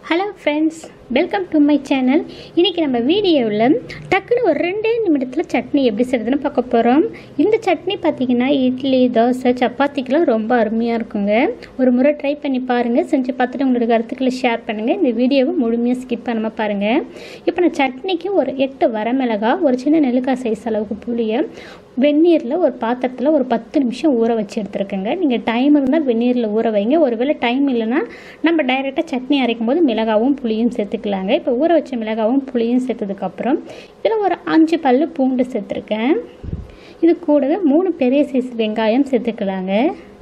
hello friends welcome to my channel இன்றைக்கி நம்ம வீடியோவில் டக்குன்னு ஒரு ரெண்டே நிமிடத்தில் சட்னி எப்படி செய்கிறதுன்னு பார்க்க போகிறோம் இந்த சட்னி பார்த்திங்கன்னா இட்லி தோசை சப்பாத்திக்கெலாம் ரொம்ப அருமையாக இருக்குங்க ஒரு முறை ட்ரை பண்ணி பாருங்கள் செஞ்சு பார்த்துட்டு உங்களோட கருத்துக்களை ஷேர் பண்ணுங்கள் இந்த வீடியோவை முழுமையாக ஸ்கிப் பண்ணாமல் பாருங்கள் இப்போ நான் சட்னிக்கு ஒரு எட்டு வரமிளகா ஒரு சின்ன நெல்லிக்காய் சைஸ் அளவுக்கு புளியை வெந்நீரில் ஒரு பாத்திரத்தில் ஒரு பத்து நிமிஷம் ஊற வச்சு எடுத்துருக்கேங்க நீங்கள் டைம் இருந்தால் வெந்நீரில் ஊற வைங்க ஒருவேளை டைம் இல்லைன்னா நம்ம டைரெக்டாக சட்னி அரைக்கும் போது மிளகாவும் புளியும் சேர்த்துக்கலாங்க இப்போ ஊற வச்ச மிளகாவும் புளியும் சேர்த்ததுக்கப்புறம் இதில் ஒரு அஞ்சு பல் பூண்டு சேர்த்துருக்கேன் இது கூடவே மூணு பெரிய சைஸ் வெங்காயம் சேர்த்துக்கலாங்க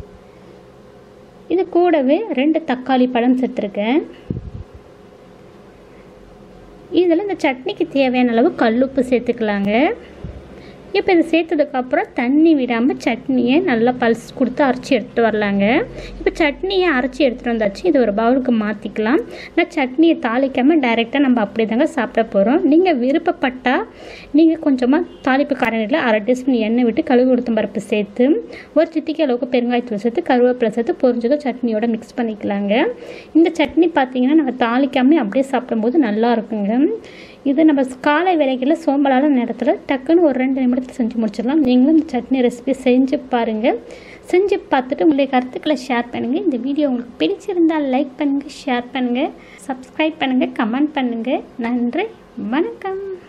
இது கூடவே ரெண்டு தக்காளி பழம் சேர்த்துருக்கேன் இதில் இந்த சட்னிக்கு தேவையான அளவு கல்லுப்பு சேர்த்துக்கலாங்க இப்போ இதை சேர்த்ததுக்கப்புறம் தண்ணி விடாமல் சட்னியை நல்லா பல்ஸ் கொடுத்து அரைச்சி எடுத்துகிட்டு வரலாங்க இப்போ சட்னியை அரைச்சி எடுத்துகிட்டு வந்தாச்சு இது ஒரு பவுலுக்கு மாற்றிக்கலாம் நான் சட்னியை தாளிக்காமல் டைரெக்டாக நம்ம அப்படி தாங்க சாப்பிட போகிறோம் நீங்கள் விருப்பப்பட்டால் நீங்கள் கொஞ்சமாக தாளிப்பு காரணியில் அரை டீஸ்பூன் எண்ணெய் விட்டு கழுகு உளுத்தம் பருப்பு சேர்த்து ஒரு சிட்டிக்கு அளவுக்கு பெருங்காயத்தூள் சேர்த்து கருவேப்பிலை சேர்த்து பொரிஞ்சதும் சட்னியோட மிக்ஸ் பண்ணிக்கலாங்க இந்த சட்னி பார்த்தீங்கன்னா நம்ம தாளிக்காமல் அப்படியே சாப்பிடும்போது நல்லா இருக்குங்க இது நம்ம காலை வேலைகளில் சோம்பலான நேரத்தில் டக்குன்னு ஒரு ரெண்டு நிமிடத்தில் செஞ்சு முடிச்சிடலாம் நீங்களும் இந்த சட்னி ரெசிபி செஞ்சு பாருங்கள் செஞ்சு பார்த்துட்டு உங்களுடைய கருத்துக்களை ஷேர் பண்ணுங்கள் இந்த வீடியோ உங்களுக்கு பிடிச்சிருந்தால் லைக் பண்ணுங்கள் ஷேர் பண்ணுங்கள் சப்ஸ்கிரைப் பண்ணுங்கள் கமெண்ட் பண்ணுங்கள் நன்றி வணக்கம்